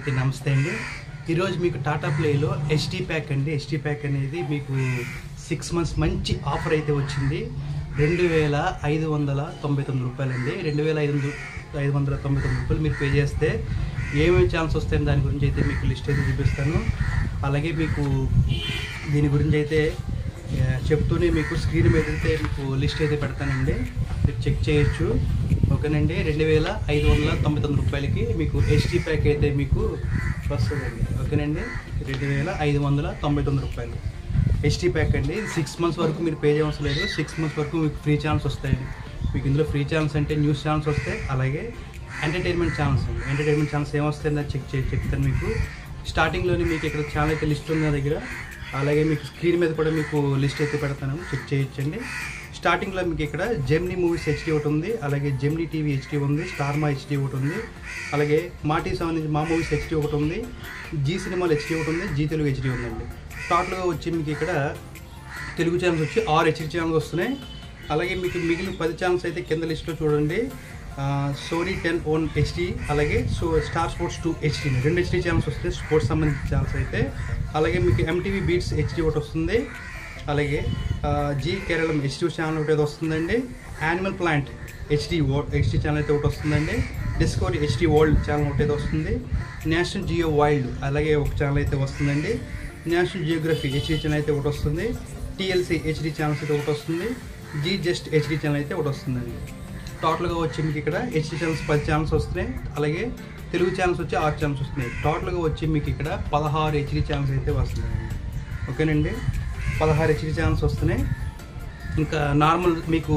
అందరికీ నమస్తే అండి ఈరోజు మీకు టాటా ప్లేలో ఎస్టీ ప్యాక్ అండి ఎస్టీ ప్యాక్ అనేది మీకు సిక్స్ మంత్స్ మంచి ఆఫర్ అయితే వచ్చింది రెండు వేల ఐదు వందల తొంభై తొమ్మిది రూపాయలండి రెండు వేల ఐదు వందల ఐదు వందల తొంభై తొమ్మిది రూపాయలు మీరు పే చేస్తే ఏమేమి ఛాన్స్ వస్తాయని దాని గురించి అయితే మీకు లిస్ట్ అయితే చూపిస్తాను అలాగే మీకు దీని గురించి అయితే ఆ, చెప్తూనే మీకు స్క్రీన్ మీద అయితే మీకు లిస్ట్ అయితే పెడతానండి మీరు చెక్ చేయొచ్చు ఓకేనండి రెండు వేల ఐదు వందల తొంభై తొమ్మిది రూపాయలకి మీకు హెచ్డి ప్యాక్ అయితే మీకు వస్తుందండి ఓకేనండి రెండు వేల ఐదు వందల తొంభై తొమ్మిది రూపాయలు హెచ్డి ప్యాక్ అండి సిక్స్ మంత్స్ వరకు మీరు పే చేయవలసిన లేదు సిక్స్ మంత్స్ వరకు మీకు ఫ్రీ ఛానల్స్ వస్తాయండి మీకు ఇందులో ఫ్రీ ఛానల్స్ అంటే న్యూస్ ఛానల్స్ వస్తాయి అలాగే ఎంటర్టైన్మెంట్ ఛానల్స్ అండి ఎంటర్టైన్మెంట్ ఛానల్స్ ఏమొస్తాయో చెక్ చే చెప్తాను మీకు స్టార్టింగ్లోనే మీకు ఇక్కడ ఛానల్ అయితే లిస్ట్ ఉంది నా దగ్గర అలాగే మీకు స్క్రీన్ మీద కూడా మీకు లిస్ట్ అయితే పెడతాను చెక్ చేయొచ్చండి స్టార్టింగ్లో మీకు ఇక్కడ జెమ్నీ మూవీస్ హెచ్డి ఒకటి ఉంది అలాగే జెమ్నీ టీవీ హెచ్డి ఉంది స్టార్మా హెచ్డి ఒకటి ఉంది అలాగే మా టీవీ సంబంధించి మా మూవీస్ హెచ్డి ఒకటి ఉంది జీ సినిమాలు హెచ్డి ఒకటి ఉంది జీ తెలుగు హెచ్డి ఉందండి టోటల్గా వచ్చి మీకు ఇక్కడ తెలుగు ఛానల్స్ వచ్చి ఆరు హెచ్డి ఛానల్స్ వస్తున్నాయి అలాగే మీకు మిగిలిన పది ఛానల్స్ అయితే కింద లిస్ట్లో చూడండి సోనీ టెన్ ఓన్ హెచ్డి అలాగే so Star Sports two HD రెండు హెచ్డి ఛానల్స్ వస్తాయి స్పోర్ట్స్ సంబంధించిన ఛానల్స్ అయితే అలాగే మీకు ఎంటీవీ బీట్స్ హెచ్డి ఒకటి వస్తుంది అలాగే ఆ, జీ కేరళం హెచ్డి ఛానల్ ఒకటి అయితే వస్తుందండి Animal Planet HD HD channel అయితే ఒకటి వస్తుందండి డిస్కవరీ హెచ్డి వరల్డ్ ఛానల్ ఒకటి అయితే వస్తుంది నేషనల్ జియో వైల్డ్ అలాగే ఒక ఛానల్ అయితే వస్తుందండి నేషనల్ జియోగ్రఫీ హెచ్డి ఛానల్ అయితే ఒకటి వస్తుంది టీఎల్సీ హెచ్డి ఛానల్స్ అయితే ఒకటి వస్తుంది జీ జస్ట్ హెచ్డి ఛానల్ అయితే ఒకటి వస్తుందండి టోటల్గా వచ్చి మీకు ఇక్కడ హెచ్డి ఛానల్స్ పది ఛానల్స్ వస్తున్నాయి అలాగే తెలుగు ఛానల్స్ వచ్చి ఆరు ఛానల్స్ వస్తున్నాయి టోటల్గా వచ్చి మీకు ఇక్కడ పదహారు హెచ్డి ఛానల్స్ అయితే వస్తున్నాయి ఓకేనండి పదహారు హెచ్డి ఛానల్స్ వస్తున్నాయి ఇంకా నార్మల్ మీకు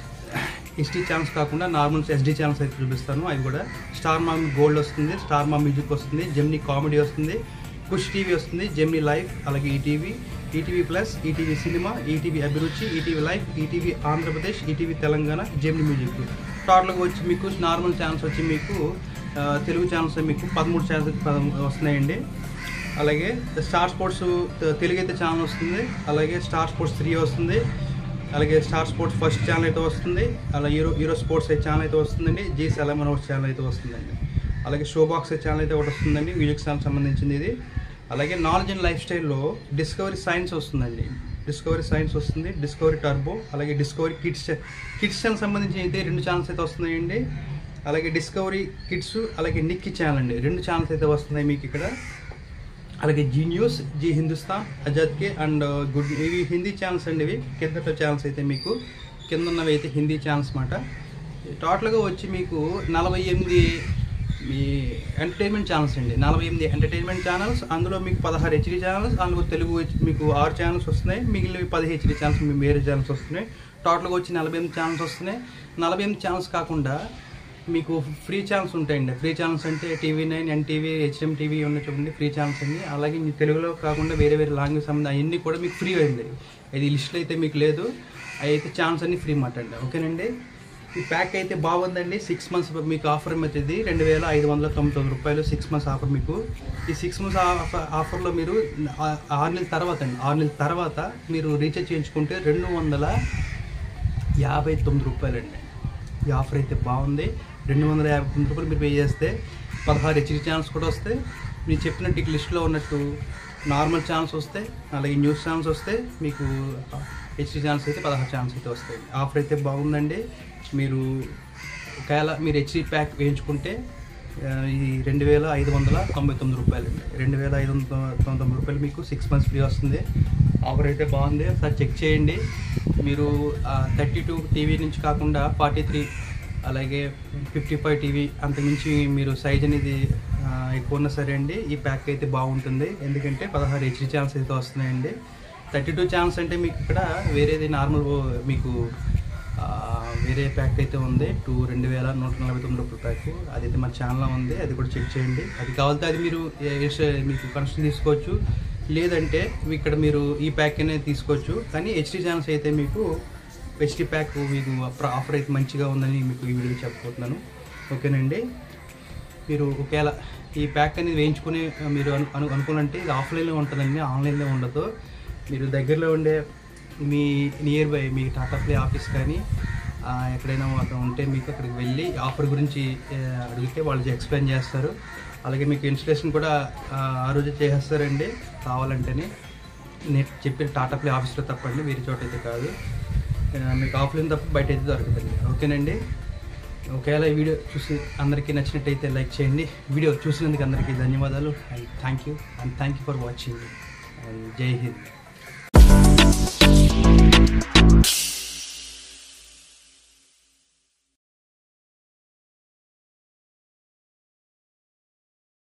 హెచ్డి ఛానల్స్ కాకుండా నార్మల్ ఎస్డి ఛానల్స్ అయితే చూపిస్తాను అవి కూడా స్టార్ మా గోల్డ్ వస్తుంది స్టార్ మా మ్యూజిక్ వస్తుంది జెమ్నీ కామెడీ వస్తుంది కుష్ టీవీ వస్తుంది జెమ్నీ లైఫ్ అలాగే ETV ETV plus ETV cinema ETV Abhiruchi ETV life ETV Andhra Pradesh ETV Telangana Gemini music టోటల్గా వచ్చి మీకు నార్మల్ ఛానల్స్ వచ్చి మీకు ఆ, తెలుగు ఛానల్స్ మీకు పదమూడు ఛానల్స్ వస్తున్నాయండి అలాగే స్టార్ స్పోర్ట్స్ తె- తెలుగు అయితే ఛానల్ వస్తుంది అలాగే స్టార్ స్పోర్ట్స్ త్రీ వస్తుంది అలాగే స్టార్ స్పోర్ట్స్ ఫస్ట్ ఛానల్ అయితే వస్తుంది అలా హీరో హీరో స్పోర్ట్స్ అయితే ఛానల్ అయితే వస్తుందండి జీ సెలమన్ ఛానల్ అయితే వస్తుందండి అలాగే షో బాక్స్ ఛానల్ అయితే ఒకటి వస్తుందండి మ్యూజిక్ ఛానల్ సంబంధించింది ఇది అలాగే నాలెడ్జ్ అండ్ లైఫ్ స్టైల్లో డిస్కవరీ సైన్స్ వస్తుందండి డిస్కవరీ సైన్స్ వస్తుంది డిస్కవరీ టర్బో అలాగే డిస్కవరీ కిడ్స్ కిడ్స్ ఛానల్ సంబంధించి అయితే రెండు ఛానల్స్ అయితే వస్తున్నాయండి అలాగే డిస్కవరీ కిడ్స్ అలాగే నిక్కీ ఛానల్ అండి రెండు ఛానల్స్ అయితే వస్తున్నాయి మీకు ఇక్కడ అలాగే జీ న్యూస్ జీ హిందుస్థాన్ ఆజాద్కి అండ్ గుడ్ ఇవి హిందీ ఛానల్స్ అండి ఇవి కింద ఛానల్స్ అయితే మీకు కింద ఉన్నవి అయితే హిందీ ఛానల్స్ మాట టోటల్గా వచ్చి మీకు నలభై ఎనిమిది మీ ఎంటర్టైన్మెంట్ ఛానల్స్ అండి నలభై ఎనిమిది ఎంటర్టైన్మెంట్ ఛానల్స్ అందులో మీకు పదహారు హెచ్డి ఛానల్స్ అందులో తెలుగు హెచ్- మీకు ఆరు ఛానల్స్ వస్తున్నాయి మిగిలినవి పది హెచ్డి ఛానల్స్ మీ వేరే ఛానల్స్ వస్తున్నాయి టోటల్గా వచ్చి నలభై ఎనిమిది ఛానల్స్ వస్తున్నాయి నలభై ఎనిమిది ఛానల్స్ కాకుండా మీకు ఫ్రీ ఛానల్స్ ఉంటాయండి ఫ్రీ ఛానల్స్ అంటే TV nine NTV HM TV ఉన్న చూడండి ఫ్రీ ఛానల్స్ అండి అలాగే మీ తెలుగులో కాకుండా వేరే వేరే లాంగ్వేజ్ సంబంధం అవన్నీ కూడా మీకు ఫ్రీ అయింది ఇది లిస్ట్లో అయితే మీకు లేదు అవి అయితే ఛానల్స్ అన్ని ఫ్రీ మాట అండి ఓకేనండి ఈ ప్యాక్ అయితే బాగుందండి సిక్స్ మంత్స్ మీకు ఆఫర్ అవుతుంది రెండు వేల ఐదు వందల తొంభై తొమ్మిది రూపాయలు సిక్స్ మంత్స్ ఆఫర్ మీకు ఈ సిక్స్ మంత్స్ ఆఫర్ ఆఫర్లో మీరు ఆ- ఆరు నెలల తర్వాత అండి ఆరు నెలల తర్వాత మీరు రీఛార్జ్ చేయించుకుంటే రెండు వందల యాభై తొమ్మిది రూపాయలండి ఈ ఆఫర్ అయితే బాగుంది రెండు వందల యాభై తొమ్మిది రూపాయలు మీరు పే చేస్తే పదహారు హెచ్డి ఛానల్స్ కూడా వస్తాయి నేను చెప్పినట్టు ఈ లిస్ట్లో ఉన్నట్టు నార్మల్ ఛానల్స్ వస్తాయి అలాగే న్యూస్ ఛానల్స్ వస్తాయి మీకు హెచ్డి ఛానల్స్ అయితే పదహారు ఛానల్స్ అయితే వస్తాయి ఆఫర్ అయితే బాగుందండి మీరు ఒకవేళ మీరు హెచ్డి ప్యాక్ వేయించుకుంటే ఆ, ఈ రెండు వేల ఐదు వందల తొంభై తొమ్మిది రూపాయలు రెండు వేల ఐదు వందల తొంభై తొమ్మిది రూపాయలు మీకు సిక్స్ మంత్స్ ఫ్రీ వస్తుంది ఆఫర్ అయితే బాగుంది ఒకసారి చెక్ చేయండి మీరు థర్టీ టూ టీవీ నుంచి కాకుండా ఫార్టీ త్రీ అలాగే ఫిఫ్టీ ఫైవ్ టీవీ అంతకుమించి మీరు సైజ్ అనేది ఆ, ఎక్కువ ఉన్నా సరే అండి ఈ ప్యాక్ అయితే బాగుంటుంది ఎందుకంటే పదహారు హెచ్డి ఛానల్స్ అయితే వస్తున్నాయండి థర్టీ టూ ఛానల్స్ అంటే మీకు ఇక్కడ వేరేది నార్మల్ మీకు ఆ, వేరే ప్యాక్ అయితే ఉంది టూ రెండు వేల నూట నలభై తొమ్మిది రూపాయల ప్యాక్ అది అయితే మన ఛానల్లో ఉంది అది కూడా చెక్ చేయండి అది కావాలంటే అది మీరు ఏ- ఏ- మీకు కనెక్షన్ తీసుకోవచ్చు లేదంటే ఇక్కడ మీరు ఈ ప్యాక్ అనేది తీసుకోవచ్చు కానీ హెచ్డి ఛానల్స్ అయితే మీకు హెచ్డి ప్యాక్ మీకు ఆఫర్ అయితే మంచిగా ఉందని మీకు ఈ వీడియో చెప్పబోతున్నాను ఓకేనండి మీరు ఒకవేళ ఈ ప్యాక్ అనేది వేయించుకుని మీరు అను అను అనుకోవాలంటే ఇది ఆఫ్లైన్లో ఉంటుందండి ఆన్లైన్లో ఉండదు మీరు దగ్గరలో ఉండే మీ నియర్ బై మీ టాటా ప్లే ఆఫీస్ కానీ ఆ, ఎక్కడైనా ఒక ఉంటే మీకు అక్కడికి వెళ్ళి ఆఫర్ గురించి ఆ, అడిగితే వాళ్ళు ఎక్స్ప్లెయిన్ చేస్తారు అలాగే మీకు ఇన్స్టలేషన్ కూడా ఆ, ఆ రోజు చేసేస్తారండి కావాలంటేనే నేను చెప్పిన టాటా ప్లే ఆఫీస్లో తప్పండి వేరే చోట అయితే కాదు ఆ, మీకు ఆఫ్లైన్ తప్ప బయట అయితే దొరకదండి ఓకేనండి ఒకవేళ ఈ వీడియో చూసి అందరికీ నచ్చినట్టయితే లైక్ చేయండి వీడియో చూసినందుకు అందరికీ ధన్యవాదాలు and thank you and thank you for watching and Jai Hind